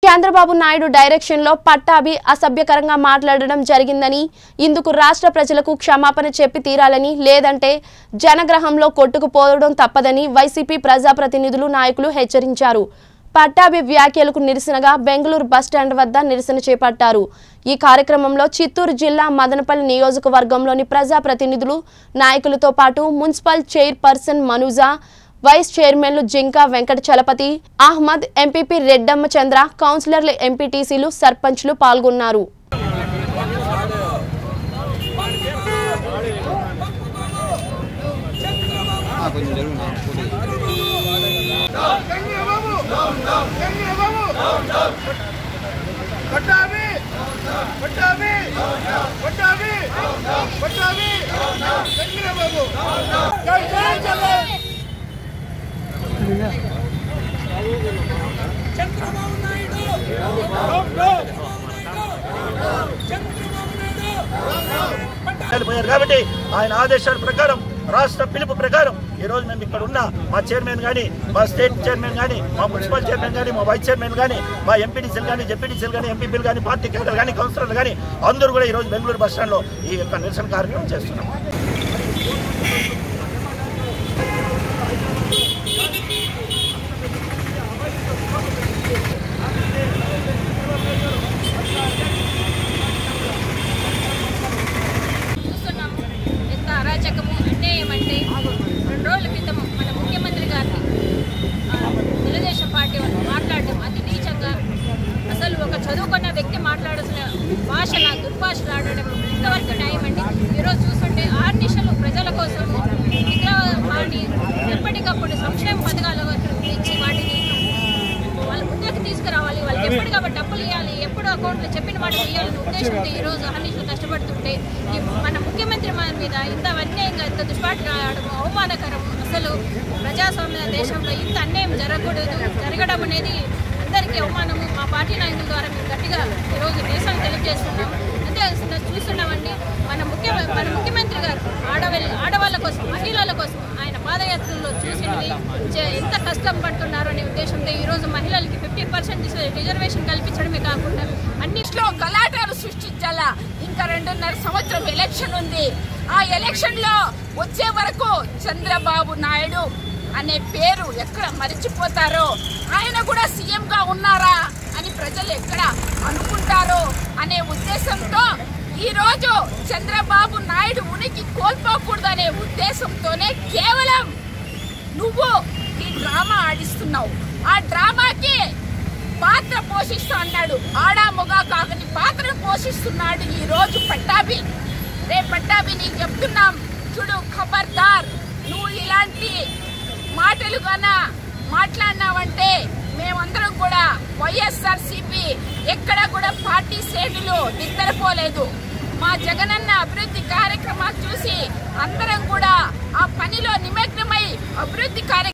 Chandrababu Naidu direction లో పట్టాభి అసభ్యకరంగా మాట్లాడడం జరిగిందని ఇందుకు రాష్ట్ర ప్రజలకు క్షమాపణ చెప్పి తీరాలని లేదంటే జనగ్రహంలో కొట్టుకుపోవడం తప్పదని వైసీపీ ప్రజాప్రతినిధులు నాయకులు హెచ్చరించారు పట్టాభి వ్యాఖ్యలకు నిరసనగా బెంగళూరు బస్టాండ్ వద్ద నిరసన చేపట్టారు ఈ కార్యక్రమంలో చిత్తూరు జిల్లా మదనపల్లి నియోజకవర్గంలోని ప్రజాప్రతినిధులు నాయకులతో పాటు మున్సిపల్ చైర్పర్సన్ మనుజా వైస్ చైర్మన్లు జింకా వెంకట చలపతి అహ్మద్ ఎంపీపీ రెడ్డమ్మ చంద్ర కౌన్సిలర్లు ఎంపీటీసీలు సర్పంచ్లు పాల్గొన్నారు కొంచెం జరుగు నా ఫోటో పట్టాభి పట్టాభి పట్టాభి పట్టాభి చంద్రబాబు జై జై జగన్ పోయారు కాబట్టి ఆయన ఆదేశాల ప్రకారం రాష్ట్ర పిలుపు ప్రకారం ఈ రోజు మేము ఇక్కడ ఉన్న మా చైర్మన్ కానీ మా స్టేట్ చైర్మన్ కానీ మా మున్సిపల్ చైర్మన్ కానీ మా వైస్ చైర్మన్ కానీ మా ఎంపీటీసీలు కానీ జెడ్పీటీసీలు కానీ ఎంపీపీలు కానీ పార్టీ కేడర్ కానీ కౌన్సిలర్లు కానీ అందరూ కూడా ఈ రోజు బెంగళూరు బస్ స్టాండ్లో ఈ యొక్క నిరసన కార్యక్రమం చేస్తున్నాం చూస్తున్నాం ఎంత అరాచకము అన్యాయం అంటే రెండు రోజుల క్రితం మన ముఖ్యమంత్రి గారిని ఆ, తెలుగుదేశం పార్టీ వాళ్ళు మాట్లాడడం అతి నీచంగా అసలు ఒక చదువుకున్న వ్యక్తి మాట్లాడాల్సిన భాషల దుర్భాషలు ఆడడం ఇంతవరకు న్యాయం అండి ఈరోజు చూస్తుంటే ఆర్నిషలు ప్రజల కోసం నిద్ర వాడిని ఎప్పటికప్పుడు సంక్షేమ పథకాలు ఇచ్చి వాటిని వాళ్ళ ముందుకు తీసుకురావాలి వాళ్ళకి ఎప్పటికప్పుడు డబ్బులు ఇవ్వాలి ఎప్పుడు అకౌంట్లో చెప్పిన మాట ఇవ్వాలనే ఉద్దేశంతో ఈ రోజు అహర్నిశలు కష్టపడుతుంటే ఈ మన ముఖ్యమంత్రి మన మీద ఇంత అన్యాయంగా ఇంత దుష్పాటు రావడం అవమానకరం అసలు ప్రజాస్వామ్య దేశంలో ఇంత అన్యాయం జరగకూడదు జరగడం అనేది అందరికీ అవమానము మా పార్టీ నాయకుల ద్వారా మేము గట్టిగా ఈరోజు నిరసన తెలియజేస్తున్నాం అంతే కాకుండా చూస్తున్నామండి మన ముఖ్య మన ముఖ్యమంత్రి గారు ఆడవాళ్ళ ఆడవాళ్ళ కోసం మహిళల కోసం ఆయన పాదయాత్రలో చూసినవి చే- ఎంత కష్టం పడుతున్నారు అనే ఉద్దేశంతో ఈ రోజు మహిళలకి ఫిఫ్టీ పర్సెంట్ రిజర్వేషన్ కల్పించడమే కాకుండా అన్నిట్లో గలాటాలు సృష్టించాలా ఇంకా రెండున్నర సంవత్సరం ఎలక్షన్ ఉంది ఆ ఎలక్షన్ లో వచ్చే వరకు చంద్రబాబు నాయుడు అనే పేరు ఎక్కడ మరిచిపోతారో ఆయన కూడా సీఎం గా ఉన్నారా అని ప్రజలు ఎక్కడ అనుకుంటారో అనే ఉద్దేశంతో ఈ రోజు చంద్రబాబు నాయుడు ఉనికి కోల్పోకూడదు అనే ఉద్దేశంతోనే కేవలం నువ్వు ఈ డ్రామా ఆడిస్తున్నావు ఆ డ్రామాకి పాత్ర పోషిస్తూ అన్నాడు ఆడా మొగ కాకని పాత్ర పోషిస్తున్నాడు ఈ రోజు పట్టాభి రే పట్టాభి నీకు చెప్తున్నాం చూడు ఖబర్దార్ నువ్వు ఇలాంటి మాటలు కన్నా మాట్లాడినావంటే మేమందరం కూడా వైఎస్ఆర్ సిపి ఎక్కడ కూడా పార్టీ శ్రేణులు నిద్రపోలేదు మా జగనన్న అభివృద్ధి కార్యక్రమాలు చూసి అందరం కూడా ఆ పనిలో నిమగ్నమై అభివృద్ధి కార్య